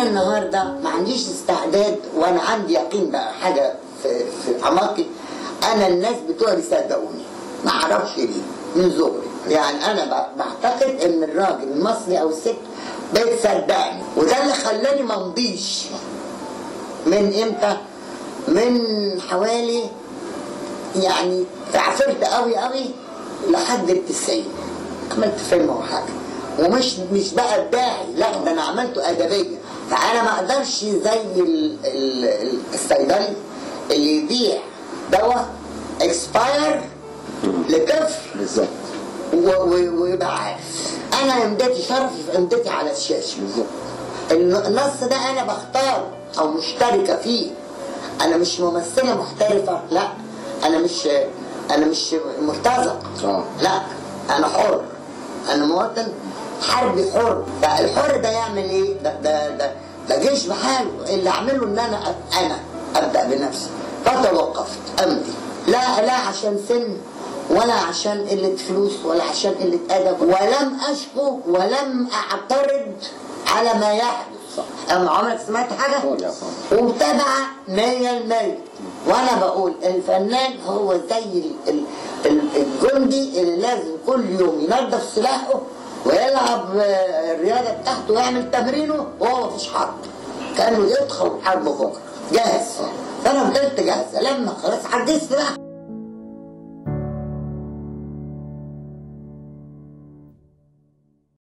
انا النهارده ما عنديش استعداد وانا عندي يقين بقى حاجه في في اعماقي انا الناس بتوعي بيصدقوني ما اعرفش ليه من صغري يعني انا ب- بعتقد ان الراجل المصري او الست بتصدقني وده اللي خلاني ما امضيش من امتى؟ من حوالي يعني عفرت قوي قوي لحد التسعين عملت فيلم او حاجه ومش مش بقى الداعي لا ده انا عملته ادبيه فانا ما اقدرش زي ال- ال- ال- الصيدلي اللي يبيع دواء اكسباير لطفل بالظبط و- و- ويبقى عارف انا امدتي شرفي في امدتي على الشاشه بالظبط النص ده انا بختاره او مشتركه فيه انا مش ممثله محترفه لا انا مش انا مش مرتزق آه. لا انا حر انا مواطن حربي حر فالحر ده يعمل ايه ده ده ده, ده جيش بحاله اللي اعمله ان انا أ- انا ابدا بنفسي فتوقفت امضي لا لا عشان سن ولا عشان قلة فلوس ولا عشان قلة أدب ولم أشكو ولم أعترض على ما يحدث أما عمرك سمعت حاجة؟ طبعا. ومتابعة مية المية وأنا بقول الفنان هو زي ال- ال- ال- الجندي اللي لازم كل يوم ينظف سلاحه ويلعب آه، الرياضة بتاعته ويعمل تمرينه وهو مفيش حرب كأنه يدخل حرب بكرة جاهز فأنا فضلت جاهزة لما خلاص عجزت بقى